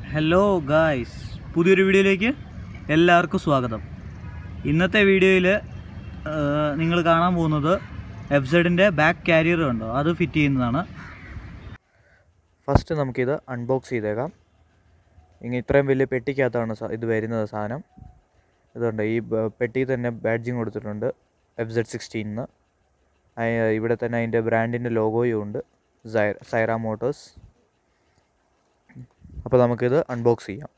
hello guys പുതിയൊരു വീഡിയോയിലേക്ക് എല്ലാവർക്കും സ്വാഗതം ഇന്നത്തെ വീഡിയോയിൽ നിങ്ങൾ കാണാൻ പോകുന്നത് എഫ്സെഡിൻ്റെ ബാക്ക് കാരിയർ ഉണ്ടോ അത് ഫിറ്റ് ചെയ്യുന്നതാണ് ഫസ്റ്റ് നമുക്കിത് അൺബോക്സ് ചെയ്തേക്കാം ഇങ്ങനെ ഇത്രയും വലിയ പെട്ടിക്കകത്താണ് സ- ഇത് വരുന്നത് സാധനം ഇതുണ്ട് ഈ ബ- പെട്ടി തന്നെ ബാഡ്ജിങ് കൊടുത്തിട്ടുണ്ട് എഫ് സെഡ് സിക്സ്റ്റീന്ന് ഇവിടെ തന്നെ അതിൻ്റെ ബ്രാൻഡിൻ്റെ ലോഗോയും ഉണ്ട് സൈ സൈറ മോട്ടോഴ്സ് അപ്പോൾ നമുക്കിത് അൺബോക്സ് ചെയ്യാം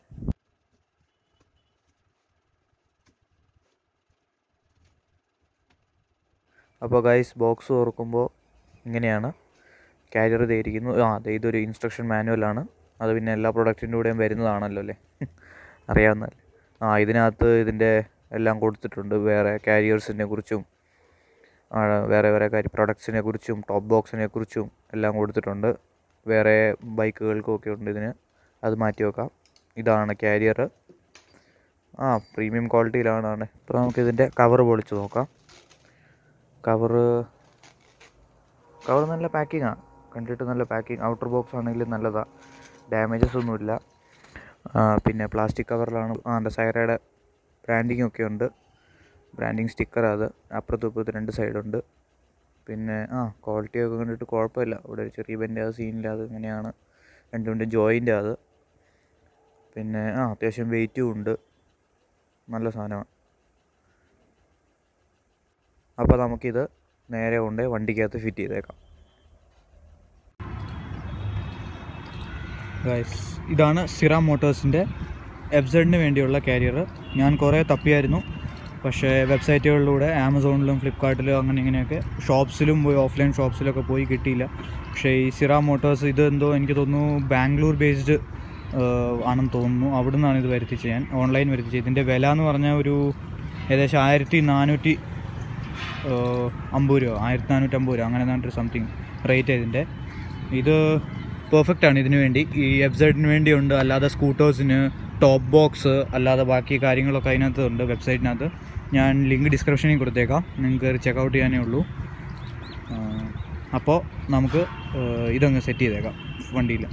അപ്പോൾ ഗൈസ് ബോക്സ് തുറക്കുമ്പോൾ ഇങ്ങനെയാണ് കാരിയർ ചെയ്തിരിക്കുന്നു ആ ദേ ഇതൊരു ഇൻസ്ട്രക്ഷൻ മാനുവലാണ് അത് പിന്നെ എല്ലാ പ്രൊഡക്റ്റിൻ്റെ കൂടെയും വരുന്നതാണല്ലോ അല്ലേ അറിയാവുന്നതല്ലേ ആ ഇതിനകത്ത് ഇതിൻ്റെ എല്ലാം കൊടുത്തിട്ടുണ്ട് വേറെ കാരിയേഴ്സിനെ കുറിച്ചും ആ, വേറെ വേറെ കാര്യം പ്രൊഡക്ട്സിനെ കുറിച്ചും ടോപ്പ് ബോക്സിനെ കുറിച്ചും എല്ലാം കൊടുത്തിട്ടുണ്ട് വേറെ ബൈക്കുകൾക്കും ഒക്കെ ഉണ്ട് ഇതിന് അത് മാറ്റി വെക്കാം ഇതാണ് കാരിയർ ആ പ്രീമിയം ക്വാളിറ്റിയിലാണ് ആണ് ഇപ്പോൾ നമുക്കിതിൻ്റെ കവർ പൊളിച്ച് നോക്കാം കവറ് കവർ നല്ല പാക്കിങ്ങാണ് കണ്ടിട്ട് നല്ല പാക്കിങ് ഔട്ടർ ബോക്സ് ആണെങ്കിലും നല്ലതാണ് ഡാമേജസ് ഒന്നുമില്ല ആ, പിന്നെ പ്ലാസ്റ്റിക് കവറിലാണ് ആ എൻ്റെ സൈറയുടെ ബ്രാൻഡിങ് ഒക്കെ ഉണ്ട് ബ്രാൻഡിങ് സ്റ്റിക്കർ അത് അപ്പുറത്തും ഇപ്പുറത്തും രണ്ട് സൈഡുണ്ട് പിന്നെ ആ ക്വാളിറ്റി ഒക്കെ കണ്ടിട്ട് കുഴപ്പമില്ല ഇവിടെ ഒരു ചെറിയ ബെൻ്റെ അത് സീനില്ല അത് ഇങ്ങനെയാണ് രണ്ടുണ്ട് ജോയിൻ്റ് അത് പിന്നെ ആ അത്യാവശ്യം വെയിറ്റും ഉണ്ട് നല്ല സാധനമാണ് അപ്പോൾ നമുക്കിത് നേരെ കൊണ്ട് വണ്ടിക്കകത്ത് ഫിറ്റ് ചെയ്തേക്കാം ഗായ്സ് ഇതാണ് സിറ മോട്ടോഴ്സിൻ്റെ എഫ്സെഡിന് വേണ്ടിയുള്ള കാരിയർ ഞാൻ കുറേ തപ്പിയായിരുന്നു പക്ഷേ വെബ്സൈറ്റുകളിലൂടെ ആമസോണിലും ഫ്ലിപ്കാർട്ടിലും അങ്ങനെ ഇങ്ങനെയൊക്കെ ഷോപ്സിലും പോയി ഓഫ്ലൈൻ ഷോപ്സിലൊക്കെ പോയി കിട്ടിയില്ല പക്ഷേ ഈ സിറ മോട്ടോഴ്സ് ഇത് എന്തോ എനിക്ക് തോന്നുന്നു ബാംഗ്ലൂർ ബേസ്ഡ് ആണെന്ന് തോന്നുന്നു അവിടെ നിന്നാണ് ഇത് വരുത്തിച്ച് ഞാൻ ഓൺലൈൻ വരുത്തിച്ച് ഇതിൻ്റെ വില എന്ന് പറഞ്ഞാൽ ഒരു ഏകദേശം ആയിരത്തി നാനൂറ്റി അമ്പത് രൂപ ആയിരത്തി നാനൂറ്റമ്പത് രൂപ അങ്ങനെ ഒരു സംതിങ് റേറ്റ് ഇതിൻ്റെ ഇത് പെർഫെക്റ്റ് ആണ് ഇതിനു വേണ്ടി ഈ വെബ്സൈറ്റിന് വേണ്ടിയുണ്ട് അല്ലാതെ സ്കൂട്ടേഴ്സിന് ടോപ്പ് ബോക്സ് അല്ലാതെ ബാക്കി കാര്യങ്ങളൊക്കെ അതിനകത്ത് ഉണ്ട് വെബ്സൈറ്റിനകത്ത് ഞാൻ ലിങ്ക് ഡിസ്ക്രിപ്ഷനിൽ കൊടുത്തേക്കാം നിങ്ങൾക്ക് കയറി ചെക്കൗട്ട് ചെയ്യാനേ ഉള്ളൂ അപ്പോൾ നമുക്ക് ആ, ഇതങ്ങ് സെറ്റ് ചെയ്തേക്കാം വണ്ടിയിൽ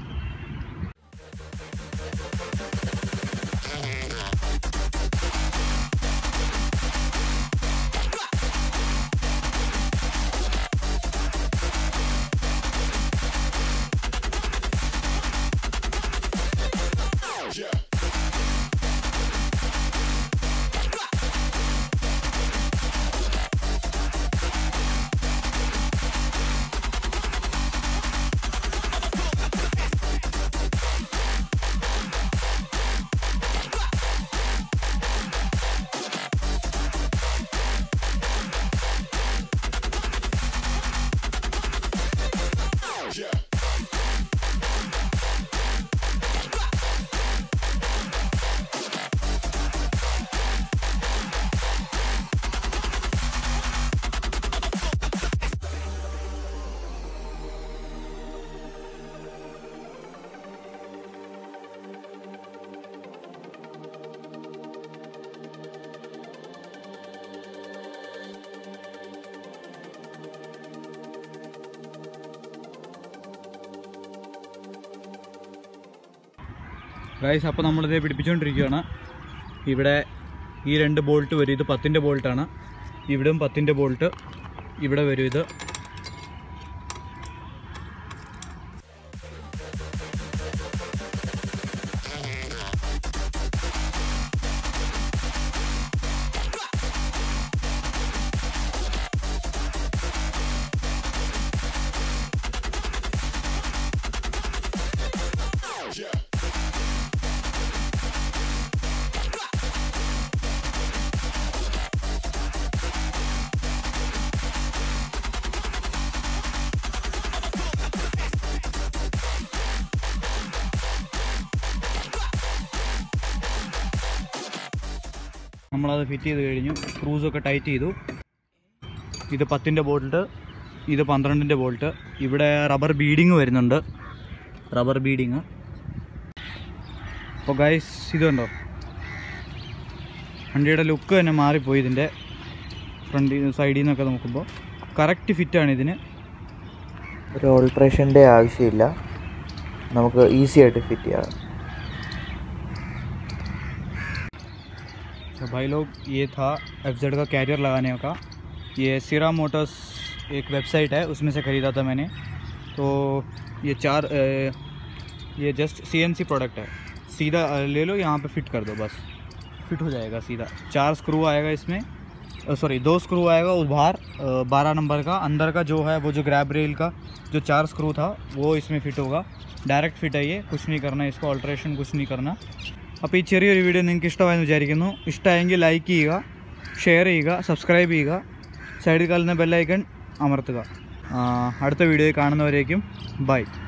ഗൈസ് അപ്പോൾ നമ്മളിത് പിടിപ്പിച്ചുകൊണ്ടിരിക്കുകയാണ് ഇവിടെ ഈ രണ്ട് ബോൾട്ട് വരും ഇത് പത്തിൻ്റെ ബോൾട്ടാണ് ഇവിടെയും പത്തിൻ്റെ ബോൾട്ട് ഇവിടെ വരും ഇത് നമ്മളത് ഫിറ്റ് ചെയ്ത് കഴിഞ്ഞു സ്ക്രൂസൊക്കെ ടൈറ്റ് ചെയ്തു ഇത് പത്തിൻ്റെ ബോൾട്ട് ഇത് പന്ത്രണ്ടിൻ്റെ ബോൾട്ട് ഇവിടെ റബ്ബർ ബീഡിങ് വരുന്നുണ്ട് റബ്ബർ ബീഡിങ് അപ്പോൾ ഗൈസ് ഇത് കണ്ടോ വണ്ടിയുടെ ലുക്ക് തന്നെ മാറിപ്പോയി ഇതിൻ്റെ ഫ്രണ്ട് സൈഡിൽ നിന്നൊക്കെ നോക്കുമ്പോൾ കറക്റ്റ് ഫിറ്റാണ് ഇതിന് ഒരു ഓൾട്രേഷൻ്റെ ആവശ്യമില്ല നമുക്ക് ഈസി ആയിട്ട് ഫിറ്റ് ചെയ്യാം तो भाई लोग ये था एफ का कैरियर लगाने का ये सिरा मोटर्स एक वेबसाइट है उसमें से ख़रीदा था मैंने तो ये चार अ, ये जस्ट सी प्रोडक्ट है सीधा अ, ले लो यहाँ पे फिट कर दो बस फिट हो जाएगा सीधा चार स्क्रू आएगा इसमें सॉरी दो स्क्रू आएगा उस बाहर बारह नंबर का अंदर का जो है वो जो ग्रैब रेल का जो चार स्क्रू था वो इसमें फिट होगा ഡയറക്റ്റ് ഫിറ്റ് ആയി കുछ नहीं करना इसको ऑल्ट्रेशन कुछ नहीं करना അപ്പോൾ ഈ ചെറിയൊരു വീഡിയോ നിങ്ങൾക്ക് ഇഷ്ടമായെന്ന് വിചാരിക്കുന്നു ഇഷ്ടമായെങ്കിൽ ലൈക്ക് ചെയ്യുക ഷെയർ ചെയ്യുക സബ്സ്ക്രൈബ് ചെയ്യുക സൈഡിൽ കാണുന്ന ബെല്ലൈക്കൺ അമർത്തുക ആ, അടുത്ത വീഡിയോ കാണുന്നവരേക്കും ബൈ